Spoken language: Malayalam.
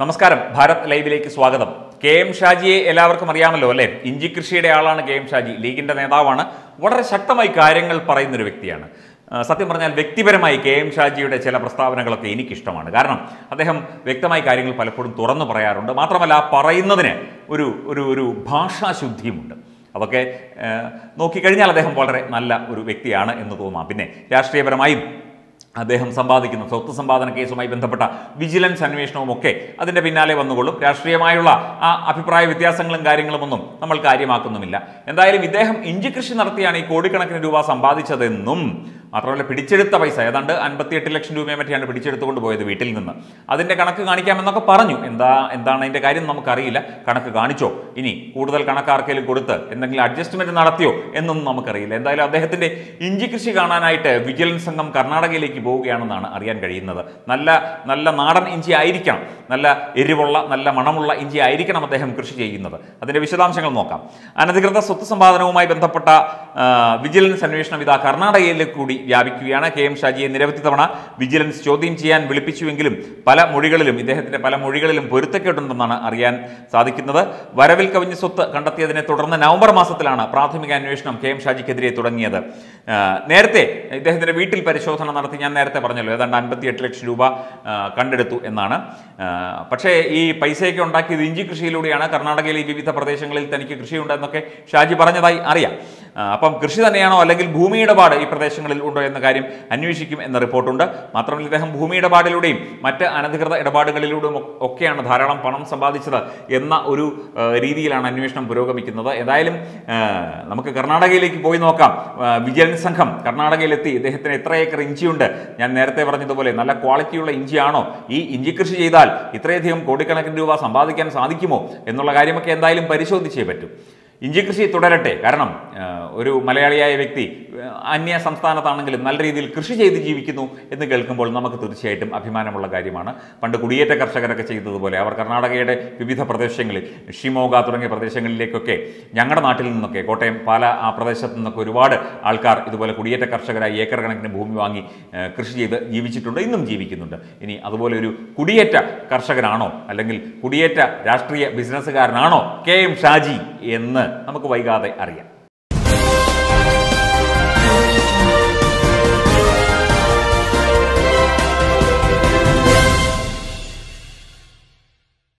നമസ്കാരം ഭാരത് ലൈവിലേക്ക് സ്വാഗതം കെ എം ഷാജിയെ എല്ലാവർക്കും അറിയാമല്ലോ അല്ലേ ഇഞ്ചി കൃഷിയുടെ ആളാണ് കെ എം ഷാജി ലീഗിന്റെ നേതാവാണ് വളരെ ശക്തമായി കാര്യങ്ങൾ പറയുന്ന ഒരു വ്യക്തിയാണ് ആ, സത്യം പറഞ്ഞാൽ വ്യക്തിപരമായി കെ എം ഷാജിയുടെ ചില പ്രസ്താവനകളൊക്കെ എനിക്കിഷ്ടമാണ് കാരണം അദ്ദേഹം വ്യക്തമായി കാര്യങ്ങൾ പലപ്പോഴും തുറന്നു പറയാറുണ്ട് മാത്രമല്ല ആ പറയുന്നതിന് ഒരു ഒരു ഒരു ഭാഷാശുദ്ധിയുമുണ്ട് അതൊക്കെ ആ, നോക്കിക്കഴിഞ്ഞാൽ അദ്ദേഹം വളരെ നല്ല ഒരു വ്യക്തിയാണ് എന്ന് തോന്നാം പിന്നെ രാഷ്ട്രീയപരമായും അദ്ദേഹം സമ്പാദിക്കുന്ന സ്വത്ത് സമ്പാദന കേസുമായി ബന്ധപ്പെട്ട വിജിലൻസ് അന്വേഷണവും ഒക്കെ അതിന്റെ പിന്നാലെ വന്നുകൊള്ളും രാഷ്ട്രീയമായുള്ള ആ അഭിപ്രായ വ്യത്യാസങ്ങളും കാര്യങ്ങളും ഒന്നും നമ്മൾ കാര്യമാക്കുന്നുമില്ല എന്തായാലും ഇദ്ദേഹം ഇഞ്ചി കൃഷി നടത്തിയാണ് ഈ കോടിക്കണക്കിന് രൂപ സമ്പാദിച്ചതെന്നും മാത്രമല്ല പിടിച്ചെടുത്ത പൈസ ഏതാണ്ട് അൻപത്തിയെട്ട് ലക്ഷം രൂപയെ പറ്റിയാണ് പിടിച്ചെടുത്തുകൊണ്ട് പോയത് വീട്ടിൽ നിന്ന് അതിന്റെ കണക്ക് കാണിക്കാമെന്നൊക്കെ പറഞ്ഞു എന്താ എന്താണ് അതിന്റെ കാര്യം നമുക്കറിയില്ല കണക്ക് കാണിച്ചോ ഇനി കൂടുതൽ കണക്കാർക്കെങ്കിലും കൊടുത്ത് എന്തെങ്കിലും അഡ്ജസ്റ്റ്മെന്റ് നടത്തിയോ എന്നൊന്നും നമുക്കറിയില്ല എന്തായാലും അദ്ദേഹത്തിന്റെ ഇഞ്ചി കൃഷി കാണാനായിട്ട് വിജിലൻസ് സംഘം കർണാടകയിലേക്ക് പോവുകയാണെന്നാണ് അറിയാൻ കഴിയുന്നത് നല്ല നല്ല നാടൻ ഇഞ്ചി ആയിരിക്കണം നല്ല എരിവുള്ള നല്ല മണമുള്ള ഇഞ്ചി ആയിരിക്കണം അദ്ദേഹം കൃഷി ചെയ്യുന്നത് അതിന്റെ വിശദാംശങ്ങൾ നോക്കാം അനധികൃത സ്വത്ത് സമ്പാദനവുമായി ബന്ധപ്പെട്ട ആ, വിജിലൻസ് അന്വേഷണം ഇതാ കർണാടകയിലേക്ക് കൂടി വ്യാപിക്കുകയാണ് കെ എം ഷാജിയെ നിരവധി തവണ വിജിലൻസ് ചോദ്യം ചെയ്യാൻ വിളിപ്പിച്ചുവെങ്കിലും പല മൊഴികളിലും ഇദ്ദേഹത്തിന്റെ പല മൊഴികളിലും പൊരുത്തക്കേടുണ്ടെന്നാണ് അറിയാൻ സാധിക്കുന്നത് വരവിൽ കവിഞ്ഞ സ്വത്ത് കണ്ടെത്തിയതിനെ തുടർന്ന് നവംബർ മാസത്തിലാണ് പ്രാഥമിക അന്വേഷണം കെ എം ഷാജിക്കെതിരെ തുടങ്ങിയത് ആ, നേരത്തെ ഇദ്ദേഹത്തിന്റെ വീട്ടിൽ പരിശോധന നടത്തി ഞാൻ നേരത്തെ പറഞ്ഞല്ലോ ഏതാണ്ട് അൻപത്തിയെട്ട് ലക്ഷം രൂപ ആ, കണ്ടെടുത്തു എന്നാണ് ആ, പക്ഷേ ഈ പൈസയൊക്കെ ഉണ്ടാക്കിയത് ഇഞ്ചി കൃഷിയിലൂടെയാണ് കർണാടകയിലെ ഈ വിവിധ പ്രദേശങ്ങളിൽ തനിക്ക് കൃഷിയുണ്ടെന്നൊക്കെ ഷാജി പറഞ്ഞതായി അറിയാം ആ, അപ്പം കൃഷി തന്നെയാണോ അല്ലെങ്കിൽ ഭൂമി ഇടപാട് ഈ പ്രദേശങ്ങളിൽ ഉണ്ടോ എന്ന കാര്യം അന്വേഷിക്കും എന്ന റിപ്പോർട്ടുണ്ട് മാത്രമല്ല ഇദ്ദേഹം ഭൂമി ഇടപാടിലൂടെയും മറ്റ് അനധികൃത ഇടപാടുകളിലൂടെയും ഒ- ഒക്കെയാണ് ധാരാളം പണം സമ്പാദിച്ചത് എന്ന ഒരു ആ, രീതിയിലാണ് അന്വേഷണം പുരോഗമിക്കുന്നത് ഏതായാലും ആ, നമുക്ക് കർണാടകയിലേക്ക് പോയി നോക്കാം ആ, വിജിലൻസ് സംഘം കർണാടകയിലെത്തി ഇദ്ദേഹത്തിന് എത്ര ഏക്കർ ഇഞ്ചിയുണ്ട് ഞാൻ നേരത്തെ പറഞ്ഞതുപോലെ നല്ല ക്വാളിറ്റിയുള്ള ഇഞ്ചിയാണോ ഈ ഇഞ്ചി കൃഷി ചെയ്താൽ ഇത്രയധികം കോടിക്കണക്കിന് രൂപ സമ്പാദിക്കാൻ സാധിക്കുമോ എന്നുള്ള കാര്യമൊക്കെ എന്തായാലും പരിശോധിച്ചേ പറ്റൂ ഇഞ്ചി കൃഷി തുടരട്ടെ കാരണം ആ, ഒരു മലയാളിയായ വ്യക്തി ആ, അന്യ സംസ്ഥാനത്താണെങ്കിലും നല്ല രീതിയിൽ കൃഷി ചെയ്ത് ജീവിക്കുന്നു എന്ന് കേൾക്കുമ്പോൾ നമുക്ക് തീർച്ചയായിട്ടും അഭിമാനമുള്ള കാര്യമാണ് പണ്ട് കുടിയേറ്റ കർഷകരൊക്കെ ചെയ്തതുപോലെ അവർ കർണാടകയുടെ വിവിധ പ്രദേശങ്ങളിൽ ഷിമോഗ തുടങ്ങിയ പ്രദേശങ്ങളിലേക്കൊക്കെ ഞങ്ങളുടെ നാട്ടിൽ നിന്നൊക്കെ കോട്ടയം പാല ആ പ്രദേശത്ത് നിന്നൊക്കെ ഒരുപാട് ആൾക്കാർ ഇതുപോലെ കുടിയേറ്റ കർഷകരായി ഏക്കർ കണക്കിന് ഭൂമി വാങ്ങി ആ, കൃഷി ചെയ്ത് ജീവിച്ചിട്ടുണ്ട് ഇന്നും ജീവിക്കുന്നുണ്ട് ഇനി അതുപോലെ ഒരു കുടിയേറ്റ കർഷകനാണോ അല്ലെങ്കിൽ കുടിയേറ്റ രാഷ്ട്രീയ ബിസിനസ്സുകാരനാണോ കെ എം ഷാജി എന്ന് നമുക്ക് വൈകാതെ അറിയാം